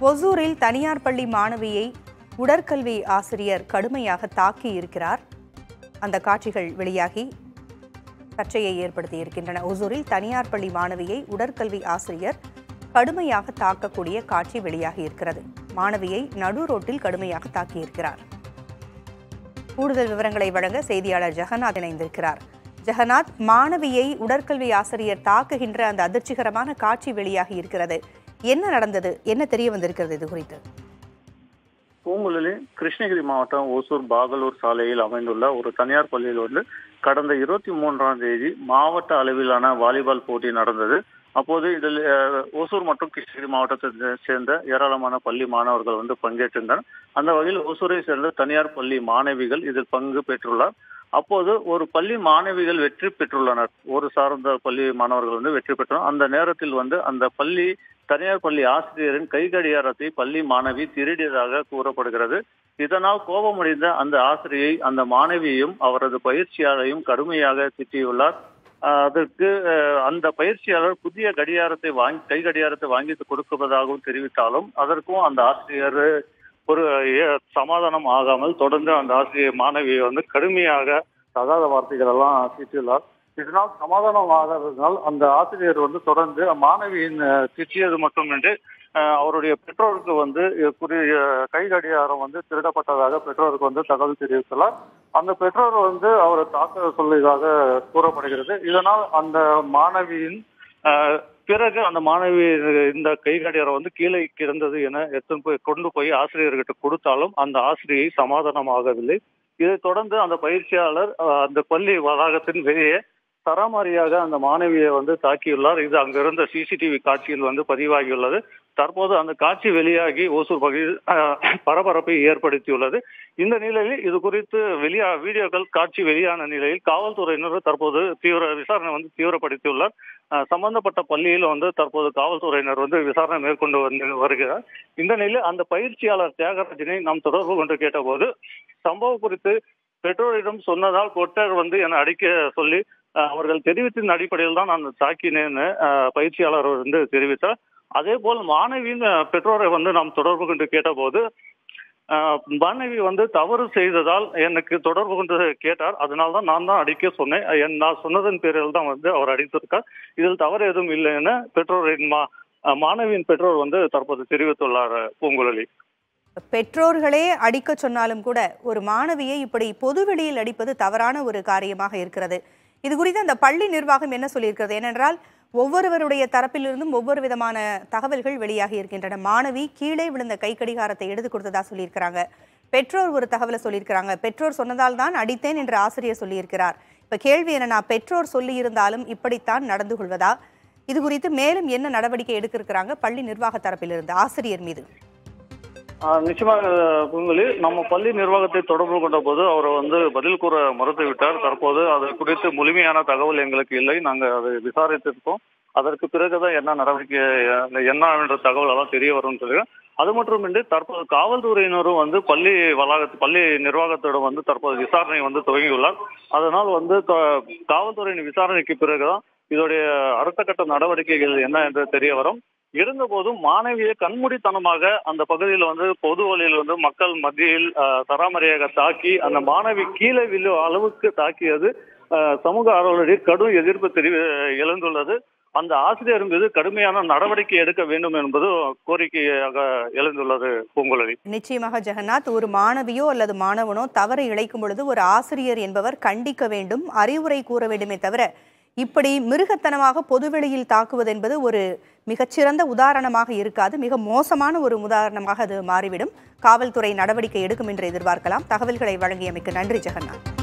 ஒசூரில் தனியார் பள்ளி மாணவியை உடற்கல்வி ஆசிரியர் கடுமையாக தாக்கி இருக்கிறார் அந்த காட்சிகள் வெளியாகி சர்ச்சையை ஏற்படுத்தி இருக்கின்றன ஒசூரில் தனியார் பள்ளி மாணவியை உடற்கல்வி ஆசிரியர் கடுமையாக தாக்கக்கூடிய காட்சி வெளியாகி இருக்கிறது மாணவியை நடு ரோட்டில் கடுமையாக தாக்கியிருக்கிறார் கூடுதல் விவரங்களை வழங்க செய்தியாளர் ஜெகநாத் இணைந்திருக்கிறார் ஜெகநாத் மாணவியை உடற்கல்வி ஆசிரியர் தாக்குகின்ற அந்த அதிர்ச்சிகரமான காட்சி வெளியாகி இருக்கிறது என்ன நடந்தது என்ன தெரிய வந்திருக்கிறது இது குறித்து பூங்குழலி கிருஷ்ணகிரி மாவட்டம் ஓசூர் பாகலூர் சாலையில் அமைந்துள்ள ஒரு தனியார் பள்ளியில் வந்து கடந்த இருபத்தி மூன்றாம் தேதி மாவட்ட அளவிலான வாலிபால் போட்டி நடந்தது அப்போது இதில் அஹ், ஓசூர் மற்றும் கிருஷ்ணகிரி மாவட்டத்தை சேர்ந்த ஏராளமான பள்ளி மாணவர்கள் வந்து பங்கேற்றிருந்தனர் அந்த வகையில் ஓசூரை சேர்ந்த தனியார் பள்ளி மாணவிகள் இதில் பங்கு பெற்றுள்ளார் அப்போது ஒரு பள்ளி மாணவிகள் வெற்றி பெற்றுள்ளனர் ஒரு சார்ந்த பள்ளி மாணவர்கள் வந்து வெற்றி பெற்றனர் அந்த நேரத்தில் வந்து அந்த பள்ளி தனியார் பள்ளி ஆசிரியரின் கை கடிகாரத்தை பள்ளி மாணவி திருடியதாக கூறப்படுகிறது இதனால் கோபமடைந்த அந்த ஆசிரியை அந்த மாணவியையும் அவரது பயிற்சியாளரையும் கடுமையாக திட்டியுள்ளார் ஆஹ் அதற்கு ஆஹ் அந்த பயிற்சியாளர் புதிய கடிகாரத்தை வாங்கி கை கடிகாரத்தை வாங்கி கொடுப்பதாகவும் தெரிவித்தாலும் அதற்கும் அந்த ஆசிரியர் ஒரு ஏ- சமாதானம் ஆகாமல் தொடர்ந்து அந்த ஆசிரியர் மாணவியை வந்து கடுமையாக தகாத வார்த்தைகள் எல்லாம் திட்டியுள்ளார் இதனால் சமாதானம் ஆகாததால் அந்த ஆசிரியர் வந்து தொடர்ந்து மாணவியின் அஹ், திட்டியது மட்டுமின்றி அஹ், அவருடைய பெற்றோருக்கு வந்து அஹ், குறி- அஹ், கை கடிகாரம் வந்து திருடப்பட்டதாக பெற்றோருக்கு வந்து தகவல் தெரிவித்துள்ளார் அந்த பெற்றோர் வந்து அவரை தாக்க சொல்லியதாக கூறப்படுகிறது இதனால் அந்த மாணவியின் அஹ், பிறகு அந்த மாணவி இந்த கை கடிகாரம் வந்து கீழே கிடந்தது என எடுத்துன்னு போய் கொண்டு போய் ஆசிரியர்கிட்ட கொடுத்தாலும் அந்த ஆசிரியை சமாதானமாகவில்லை இதைத் தொடர்ந்து அந்த பயிற்சியாளர் அஹ், அந்த பள்ளி வளாகத்தின் வெளியே சராமாரியாக அந்த மாணவியை வந்து தாக்கியுள்ளார் இது அங்கிருந்த சிசிடிவி காட்சியில் வந்து பதிவாகியுள்ளது தற்போது அந்த காட்சி வெளியாகி ஓசூர் பகுதியில் அஹ், பரபரப்பை ஏற்படுத்தியுள்ளது இந்த நிலையில் இது குறித்து வெளியா வீடியோக்கள் காட்சி வெளியான நிலையில் காவல்துறையினர் தற்போது தீவிர விசாரணை வந்து தீவிரப்படுத்தியுள்ளார் அஹ், சம்பந்தப்பட்ட பள்ளியில் வந்து தற்போது காவல்துறையினர் வந்து விசாரணை மேற்கொண்டு வந்து வருகிறார் இந்த நிலையில் அந்த பயிற்சியாளர் தியாகராஜனை நாம் தொடர்பு கொண்டு கேட்டபோது சம்பவம் குறித்து பெற்றோரிடம் சொன்னதால் கொட்டர் வந்து என்னை அடிக்க சொல்லி அஹ், அவர்கள் தெரிவித்தின் அடிப்படையில் தான் நான் தாக்கினேன்னு அஹ், பயிற்சியாளர் வந்து தெரிவித்தார் அதே போல் மாணவியின் அஹ், பெற்றோரை வந்து நாம் தொடர்பு கொண்டு கேட்டபோது அஹ், மாணவி வந்து தவறு செய்ததால் எனக்கு தொடர்பு கொண்டு கேட்டார் அதனால தான் நான் தான் அடிக்க சொன்னேன் என் நான் சொன்னதன் பேரில் தான் வந்து அவர் அடித்திருக்கார் இதில் தவறு எதுவும் இல்லை என பெற்றோரின் மா அஹ், மாணவியின் பெற்றோர் வந்து தற்போது தெரிவித்துள்ளார் அஹ், பூங்குழலி பெற்றோர்களே அடிக்க சொன்னாலும் கூட ஒரு மாணவியை இப்படி பொதுவெளியில் அடிப்பது தவறான ஒரு காரியமாக இருக்கிறது இது குறித்து அந்த பள்ளி நிர்வாகம் என்ன சொல்லியிருக்கிறது ஏனென்றால் ஒவ்வொருவருடைய தரப்பிலிருந்தும் ஒவ்வொரு விதமான தகவல்கள் வெளியாகி இருக்கின்றன மாணவி கீழே விழுந்த கை கடிகாரத்தை எடுத்து கொடுத்ததா சொல்லியிருக்கிறாங்க பெற்றோர் ஒரு தகவலை சொல்லியிருக்கிறாங்க பெற்றோர் சொன்னதால் தான் அடித்தேன் என்று ஆசிரியர் சொல்லியிருக்கிறார் இப்ப கேள்வி என்னன்னா பெற்றோர் சொல்லியிருந்தாலும் இப்படித்தான் நடந்து கொள்வதா இது குறித்து மேலும் என்ன நடவடிக்கை எடுக்க இருக்கிறாங்க பள்ளி நிர்வாக தரப்பிலிருந்து ஆசிரியர் மீது ஆஹ் நிச்சயமாக பூங்குழலி நம்ம பள்ளி நிர்வாகத்தை தொடர்பு கொண்ட போது அவர் வந்து பதில் கூற மறுத்து விட்டார் தற்போது அது குறித்து முழுமையான தகவல் எங்களுக்கு இல்லை நாங்கள் அதை விசாரித்திருக்கோம் அதற்கு பிறகுதான் என்ன நடவடிக்கை அஹ், என்ன என்ற தகவல் எல்லாம் தெரிய வரும்னு சொல்லி அது மட்டுமின்றி தற்போது காவல்துறையினரும் வந்து பள்ளி வளாகத்து பள்ளி நிர்வாகத்திடம் வந்து தற்போது விசாரணை வந்து துவங்கியுள்ளார் அதனால் வந்து க- காவல்துறையின் விசாரணைக்கு பிறகுதான் இதோடைய அடுத்த கட்ட நடவடிக்கைகள் என்ன என்று தெரிய வரும் இருந்த போதும் மாணவியை கண்மூடித்தனமாக அந்த பகுதியில் வந்து பொது வழியில் வந்து மக்கள் மத்தியில் அஹ், சராமரியாக தாக்கி அந்த மாணவி கீழே விழும் அளவுக்கு தாக்கியது அஹ், சமூக ஆர்வலரிடையே கடும் எதிர்ப்பு தெரிவி எழுந்துள்ளது அந்த ஆசிரியர் மீது கடுமையான நடவடிக்கை எடுக்க வேண்டும் என்பது கோரிக்கையாக எழுந்துள்ளது பூங்குழலி நிச்சயமாக ஜெகநாத் ஒரு மாணவியோ அல்லது மாணவனோ தவறை இழைக்கும் பொழுது ஒரு ஆசிரியர் என்பவர் கண்டிக்க வேண்டும் அறிவுரை கூற வேண்டுமே தவிர இப்படி மிருகத்தனமாக பொதுவெளியில் தாக்குவது என்பது ஒரு மிகச்சிறந்த உதாரணமாக இருக்காது மிக மோசமான ஒரு உதாரணமாக அது மாறிவிடும் காவல்துறை நடவடிக்கை எடுக்கும் என்று எதிர்பார்க்கலாம் தகவல்களை வழங்கியமைக்கு நன்றி ஜெகநாத்